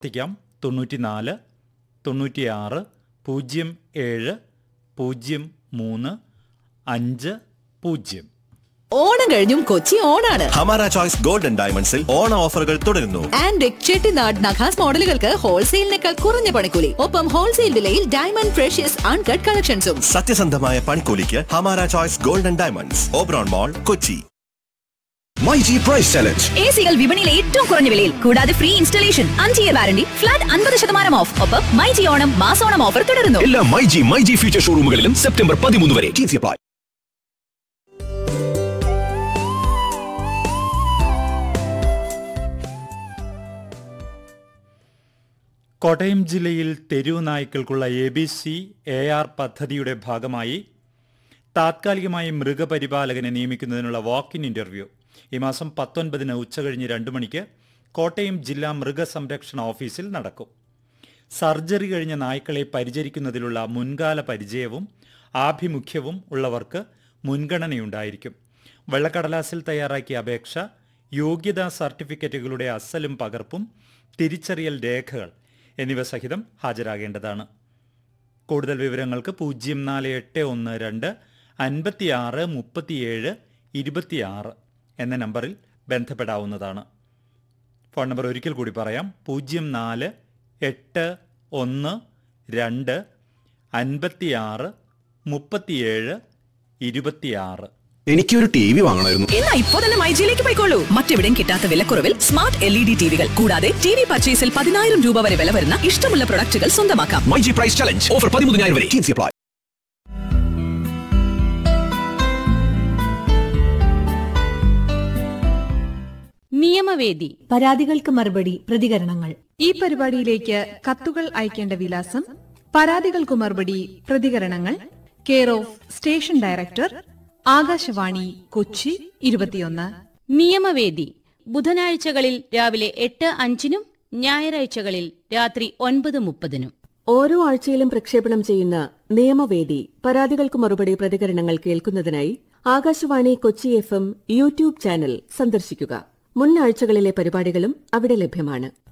എത്തിക്കാം തൊണ്ണൂറ്റിനാല് തൊണ്ണൂറ്റിയാറ് പൂജ്യം ഏഴ് പൂജ്യം മൂന്ന് അഞ്ച് പൂജ്യം ഓണം കഴിഞ്ഞും കൊച്ചി ഓണാണ് ഹമാര ചോയ്സ് ഗോൾഡൻ ഡയമണ്ട്സിൽ ഓണ ഓഫറുകൾ തുടരുന്നു ആൻഡ് ചെട്ടിനാട് നഖാസ് മോഡലുകൾക്ക് ഹോൾസെയിലിനേക്കാൾ കുറഞ്ഞ പണിക്കൂലി ഒപ്പം ഹോൾസെയിൽ വിലയിൽ ഡയമണ്ട് ഫ്രഷ്യസ് അൺകട്ട് കളക്ഷൻസും സത്യസന്ധമായ പണിക്കൂലിക്ക് Hamara choice golden diamonds Oberon mall Kochi myG price challenge A സികൾ വിപണിയിലെ ഏറ്റവും കുറഞ്ഞ വിലയിൽ കൂടാതെ ഫ്രീ ഇൻസ്റ്റലേഷൻ അഞ്ച് ഇയർ വാരണ്ടി ഫ്ലാറ്റ് അൻപത് ശതമാനം ഓഫ് ഒപ്പം മൈജി ഓണം മാസോണം ഓഫർ തുടരുന്നു എല്ലാ മൈജി മൈജി ഫ്യൂച്ചർ ഷോറൂമുകളിലും സെപ്റ്റംബർ പതിമൂന്ന് വരെ ടി സി അപ്ലൈ കോട്ടയം ജില്ലയിൽ തെരുവ് നായ്ക്കൾക്കുള്ള A B C A R പദ്ധതിയുടെ ഭാഗമായി താത്കാലികമായി മൃഗപരിപാലകനെ നിയമിക്കുന്നതിനുള്ള വാക്ക് ഇൻ ഇന്റർവ്യൂ ഈ മാസം പത്തൊൻപതിന് ഉച്ചകഴിഞ്ഞ് രണ്ടു മണിക്ക് കോട്ടയം ജില്ലാ മൃഗസംരക്ഷണ ഓഫീസിൽ നടക്കും സർജറി കഴിഞ്ഞ നായ്ക്കളെ പരിചരിക്കുന്നതിലുള്ള മുൻകാല പരിചയവും ആഭിമുഖ്യവും ഉള്ളവർക്ക് മുൻഗണനയുണ്ടായിരിക്കും വെള്ളക്കടലാസിൽ തയ്യാറാക്കിയ അപേക്ഷ യോഗ്യതാ സർട്ടിഫിക്കറ്റുകളുടെ അസലും പകർപ്പും തിരിച്ചറിയൽ രേഖകൾ എന്നിവ സഹിതം ഹാജരാകേണ്ടതാണ് കൂടുതൽ വിവരങ്ങൾക്ക് പൂജ്യം നാല് എട്ട് ഒന്ന് രണ്ട് അൻപത്തിയാറ് മുപ്പത്തിയേഴ് ഇരുപത്തിയാറ് എന്ന നമ്പറിൽ ബന്ധപ്പെടാവുന്നതാണ് ഫോൺ നമ്പർ ഒരിക്കൽ കൂടി പറയാം പൂജ്യം നാല് എട്ട് ഒന്ന് രണ്ട് അൻപത്തിയാറ് മുപ്പത്തിയേഴ് ഇരുപത്തിയാറ് എനിക്കൊരു ടി വി വാങ്ങണമായിരുന്നു എന്നാ ഇപ്പോ തന്നെ മൈജിയിലേക്ക് പോയിക്കോളൂ മറ്റെവിടെയും കിട്ടാത്ത വിലക്കുറവിൽ സ്മാർട്ട് എൽ ഇ ഡി ടിവികൾ കൂടാതെ ടി വി പർച്ചേസിൽ പതിനായിരം രൂപ വരെ വില വരുന്ന ഇഷ്ടമുള്ള പ്രൊഡക്റ്റുകൾ സ്വന്തമാക്കാം മൈജി പ്രൈസ് ചലഞ്ച് ഓഫർ പതിമൂന്നായിരം വരെ ടി സി അപ്ലൈ നിയമവേദി പരാതികൾക്ക് മറുപടി പ്രതികരണങ്ങൾ ഈ പരിപാടിയിലേക്ക് കത്തുകൾ അയക്കേണ്ട വിലാസം പരാതികൾക്കു മറുപടി പ്രതികരണങ്ങൾ care of station director Akashvani Kochi ഇരുപത്തിയൊന്ന് നിയമവേദി ബുധനാഴ്ചകളിൽ രാവിലെ എട്ട് അഞ്ചിനും ഞായറാഴ്ചകളിൽ രാത്രി ഒൻപത് മുപ്പതിനും ഓരോ ആഴ്ചയിലും പ്രക്ഷേപണം ചെയ്യുന്ന നിയമവേദി പരാതികൾക്ക് മറുപടി പ്രതികരണങ്ങൾ കേൾക്കുന്നതിനായി Akashvani Kochi F M YouTube channel സന്ദർശിക്കുക മുൻ ആഴ്ചകളിലെ പരിപാടികളും അവിടെ ലഭ്യമാണ്